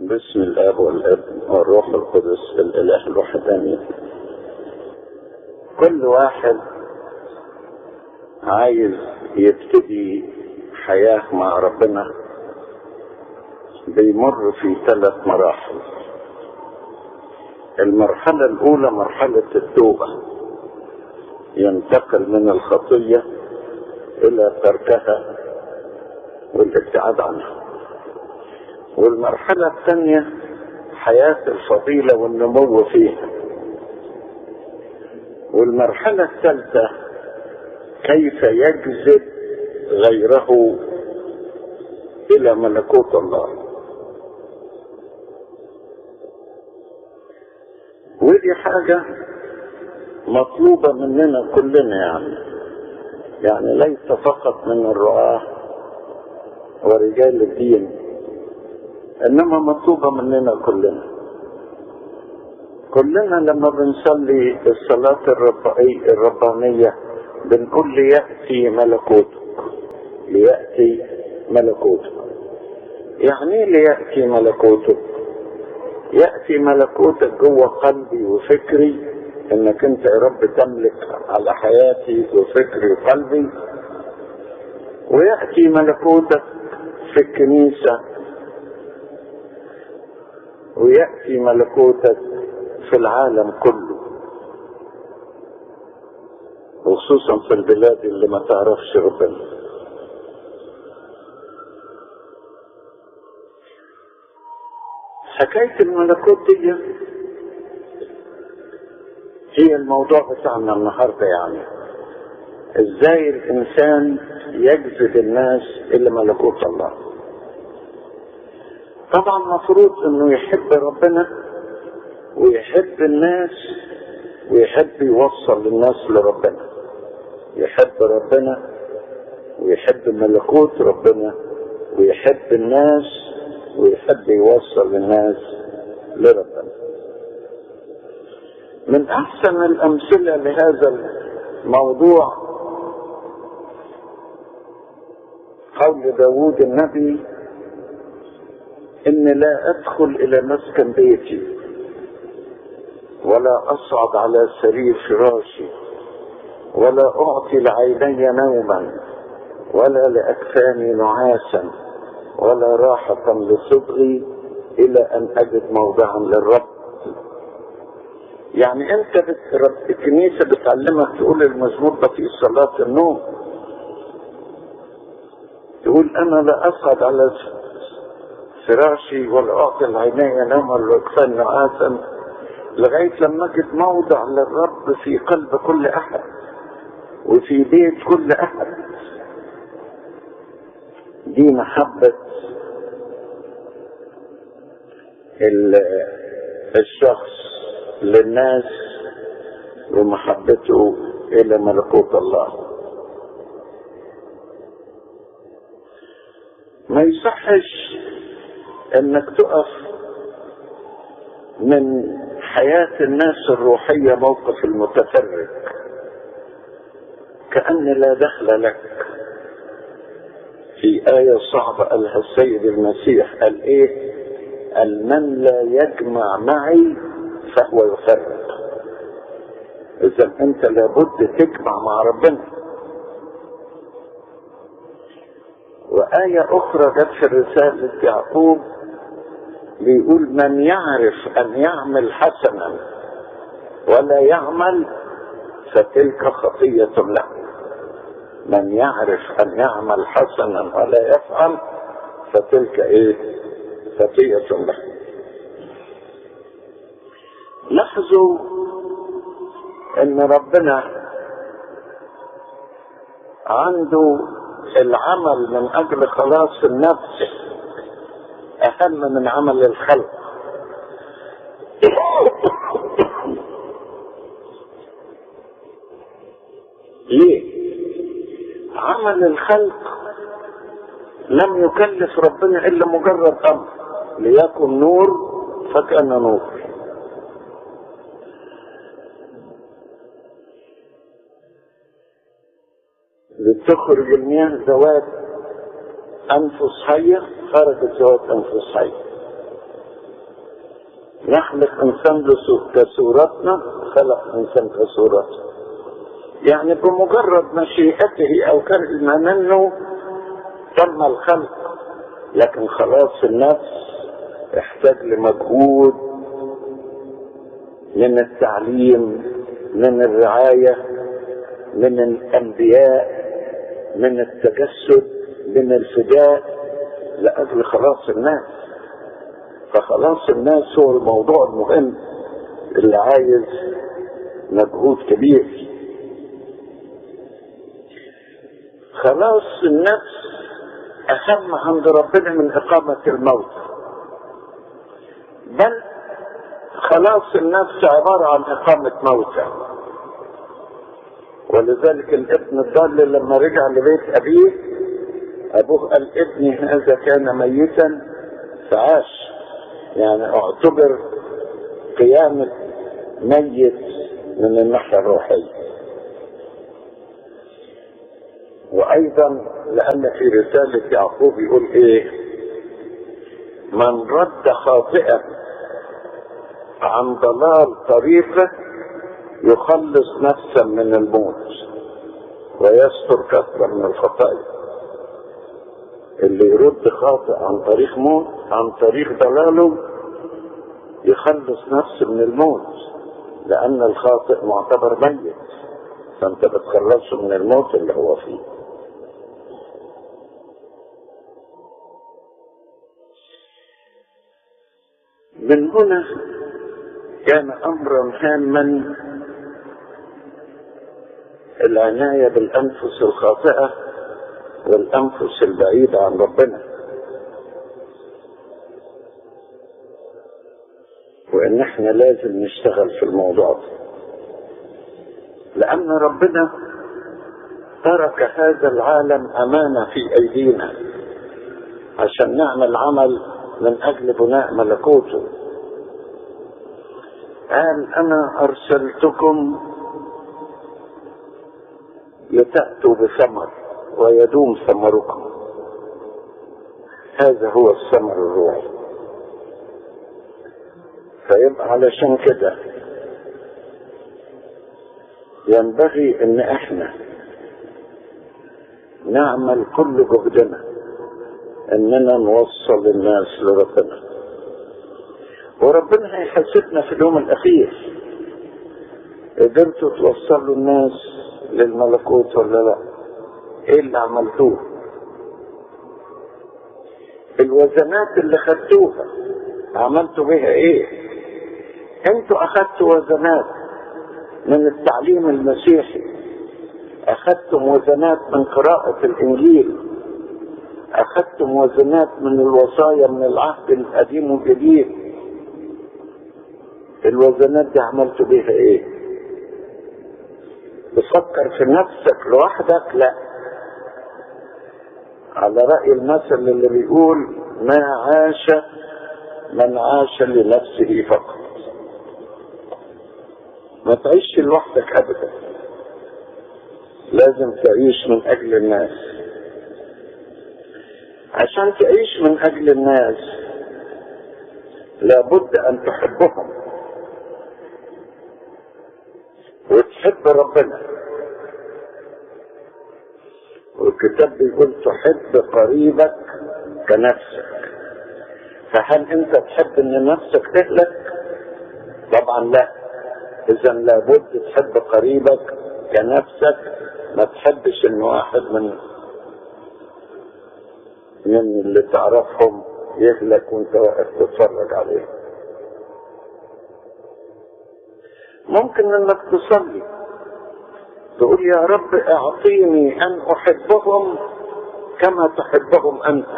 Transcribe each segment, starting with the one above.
باسم الاب والابن والروح القدس الاله الوحداني كل واحد عايز يبتدي حياه مع ربنا بيمر في ثلاث مراحل المرحله الاولى مرحله التوبه ينتقل من الخطيه الى تركها والابتعاد عنها والمرحلة الثانية حياة الفضيلة والنمو فيها والمرحلة الثالثة كيف يجذب غيره إلى ملكوت الله ودي حاجة مطلوبة مننا كلنا يعني يعني ليس فقط من الرعاة ورجال الدين انما مطلوبة مننا كلنا كلنا لما بنصلي الصلاة الربانية بنقول ليأتي ملكوتك ليأتي ملكوتك يعني ايه ليأتي ملكوتك يأتي ملكوتك جوه قلبي وفكري انك انت يا رب تملك على حياتي وفكري وقلبي ويأتي ملكوتك في الكنيسة ويأتي ملكوتك في العالم كله وخصوصا في البلاد اللي ما تعرفش ربنا حكاية الملكوت دي هي الموضوع بتاعنا النهارده يعني ازاي الانسان يجذب الناس الى ملكوت الله طبعا مفروض انه يحب ربنا ويحب الناس ويحب يوصل الناس لربنا يحب ربنا ويحب ملكوت ربنا ويحب الناس ويحب يوصل الناس لربنا من احسن الامثله لهذا الموضوع قول داود النبي إن لا أدخل إلى مسكن بيتي ولا أصعد على سرير فراشي ولا أعطي لعيني نوما ولا لأكفاني نعاسا ولا راحة لصدغي إلى أن أجد موضعا للرب يعني أنت بت... الكنيسة بتعلمك تقول المزمور ده في صلاة النوم تقول أنا لا أصعد على فراشي ولا أعطي العيني نوما والأكفان نعاسا لغاية لما أجد موضع للرب في قلب كل أحد وفي بيت كل أحد دي محبة الشخص للناس ومحبته إلى ملكوت الله ما يصحش انك تقف من حياة الناس الروحية موقف المتفرج كأن لا دخل لك في آية صعبة قالها السيد المسيح قال إيه؟ قال من لا يجمع معي فهو يفرق إذا أنت لابد تجمع مع ربنا وآية أخرى جت في رسالة يعقوب بيقول من يعرف أن يعمل حسنا ولا يعمل فتلك خطية له من يعرف أن يعمل حسنا ولا يفعل فتلك إيه خطية له لاحظوا ان ربنا عنده العمل من اجل خلاص النفس اهم من عمل الخلق ليه عمل الخلق لم يكلف ربنا الا مجرد امر ليكن نور فكان نور لتخرج المياه ذوات انفس حيه خرجت ذوات انفس حيه نخلق انسان كصورتنا خلق انسان كصورته يعني بمجرد مشيئته او كرهنا منه تم الخلق لكن خلاص النفس احتاج لمجهود من التعليم من الرعايه من الانبياء من التجسد من الفداء لاجل خلاص الناس فخلاص الناس هو الموضوع المهم اللي عايز مجهود كبير خلاص النفس اهم عند ربنا من اقامة الموت بل خلاص النفس عبارة عن اقامة موتى ولذلك الابن الضال لما رجع لبيت ابيه ابوه قال ابني هذا كان ميتا فعاش يعني اعتبر قيامة ميت من الناحية الروحية وايضا لان في رسالة يعقوب يقول ايه من رد خاطئا عن ضلال طريقه يخلص نفسا من الموت ويستر كثرة من الخطايا اللي يرد خاطئ عن طريق موت عن طريق ضلاله يخلص نفسه من الموت لأن الخاطئ معتبر ميت فأنت بتخلصه من الموت اللي هو فيه من هنا كان أمرا هاما العناية بالأنفس الخاطئة والأنفس البعيدة عن ربنا وإن احنا لازم نشتغل في الموضوع ده لأن ربنا ترك هذا العالم أمانة في أيدينا عشان نعمل عمل من أجل بناء ملكوته قال أنا أرسلتكم لتأتوا بثمر ويدوم ثمركم هذا هو الثمر الروحي فيبقى علشان كده ينبغي ان احنا نعمل كل جهدنا اننا نوصل الناس لربنا وربنا هيحاسبنا في اليوم الاخير قدرتوا توصلوا الناس للملكوت ولا لا ايه اللي عملتوه الوزنات اللي خدتوها عملتوا بها ايه انتوا اخدتوا وزنات من التعليم المسيحي اخدتم وزنات من قراءة الانجيل اخدتم وزنات من الوصايا من العهد القديم والجديد الوزنات دي عملتوا بيها ايه تفكر في نفسك لوحدك لا على رأي المثل اللي بيقول ما عاش من عاش لنفسه فقط ما تعيش لوحدك ابدا لازم تعيش من اجل الناس عشان تعيش من اجل الناس لابد ان تحبهم وتحب ربنا والكتاب بيقول تحب قريبك كنفسك فهل انت تحب ان نفسك تهلك طبعا لا اذا لابد تحب قريبك كنفسك ما تحبش ان واحد من من اللي تعرفهم يهلك وانت واقف تتفرج عليه ممكن انك تصلي تقول يا رب اعطيني ان احبهم كما تحبهم انت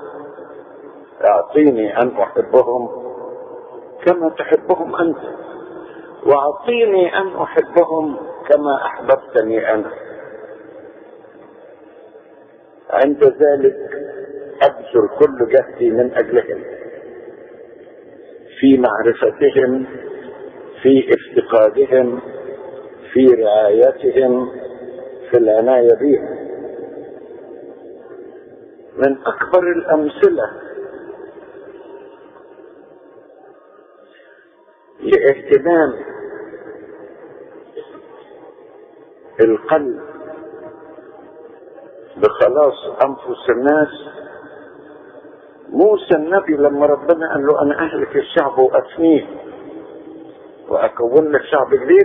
اعطيني ان احبهم كما تحبهم انت واعطيني ان احبهم كما احببتني انا عند ذلك ابذل كل جهدي من اجلهم في معرفتهم في افتقادهم في رعايتهم في العناية بهم من أكبر الأمثلة لاهتمام القلب بخلاص انفس الناس موسى النبي لما ربنا قال له انا اهلك الشعب وافنيه واكون لك شعب جديد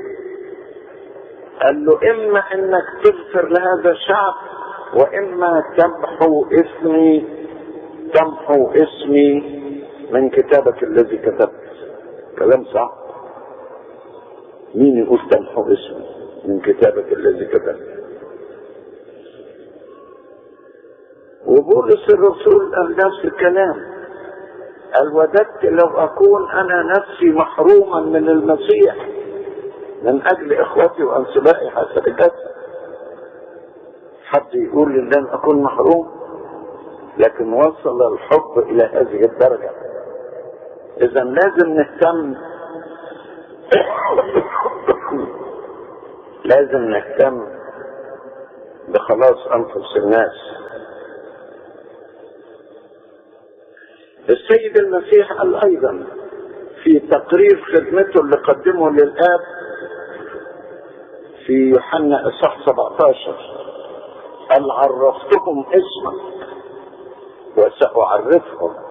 قال له اما انك تغفر لهذا الشعب واما تمحو اسمي تمحو اسمي من كتابك الذي كتبت كلام صح مين يقول تمحو اسمي من كتابك الذي كتبت وبولس الرسول قال نفس الكلام قال وددت لو اكون انا نفسي محروما من المسيح من اجل اخوتي وانسبائي حسب الجسد حد يقول لي لن اكون محروم لكن وصل الحب الى هذه الدرجه اذا لازم نهتم لازم نهتم بخلاص انفس الناس السيد المسيح قال ايضا في تقرير خدمته اللي قدمه للاب في يوحنا اصحاح 17 قال عرفتهم اسمك وساعرفهم